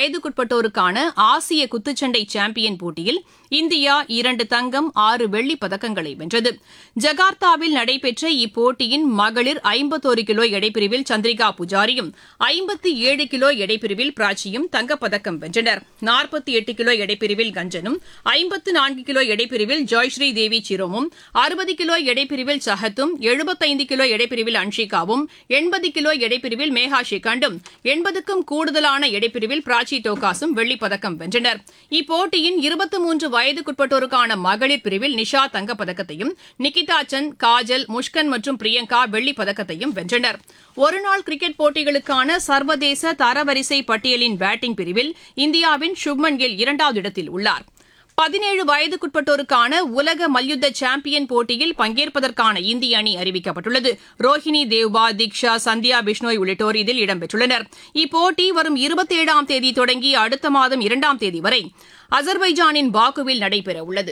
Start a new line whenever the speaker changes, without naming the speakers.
வயதுக்குட்பட்டோருக்கான ஆசிய குத்துச்சண்டை சாம்பியன் போட்டியில் இந்தியா இரண்டு தங்கம் ஆறு வெள்ளிப் பதக்கங்களை வென்றது ஜகார்த்தாவில் நடைபெற்ற இப்போட்டியின் மகளிர் ஐம்பத்தோரு கிலோ எடைப்பிரிவில் சந்திரிகா புஜாரியும் ஐம்பத்தி ஏழு கிலோ எடைப்பிரிவில் பிராச்சியும் தங்கப்பதக்கம் வென்றனர் நாற்பத்தி எட்டு கிலோ எடைப்பிரிவில் கஞ்சனும் ஐம்பத்து நான்கு கிலோ எடைப்பிரிவில் ஜாய்ஸ்ரீ தேவி சிரோமும் அறுபது கிலோ எடைப்பிரிவில் சஹத்தும் எழுபத்தைந்து கிலோ எடைப்பிரிவில் அன்ஷிகாவும் எண்பது கிலோ எடைப்பிரிவில் மேகா ஷிகாண்டும் எண்பதுக்கும் கூடுதலான எடைப்பிரிவில் பிராச்சி டோகாஸும் வெள்ளிப் பதக்கம் வென்றனர் இப்போட்டியின் இருபத்தி மூன்று வயதுக்குட்பட்டோருக்கான மகளிர் பிரிவில் நிஷா தங்கப்பதக்கத்தையும் நிகிதா சந்த் காஜல் முஷ்கன் மற்றும் பிரியங்கா வெள்ளிப் பதக்கத்தையும் வென்றனர் ஒருநாள் கிரிக்கெட் போட்டிகளுக்கான சர்வதேச தரவரிசை பட்டியலின் பேட்டிங் பிரிவில் இந்தியாவின் சுப்மன் கில் இரண்டாவது இடத்தில் உள்ளார் பதினேழு வயதுக்குட்பட்டோருக்கான உலக மல்யுத்த சாம்பியன் போட்டியில் பங்கேற்பதற்கான இந்திய அணி அறிவிக்கப்பட்டுள்ளது ரோஹினி தேவ்பா தீக்ஷா சந்தியா பிஷ்னோய் உள்ளிட்டோர் இதில் இடம்பெற்றுள்ளனர் இப்போட்டி வரும் இருபத்தேழாம் தேதி தொடங்கி அடுத்த மாதம் இரண்டாம் தேதி வரை அசர்பைஜானின் பாக்குவில் நடைபெறவுள்ளது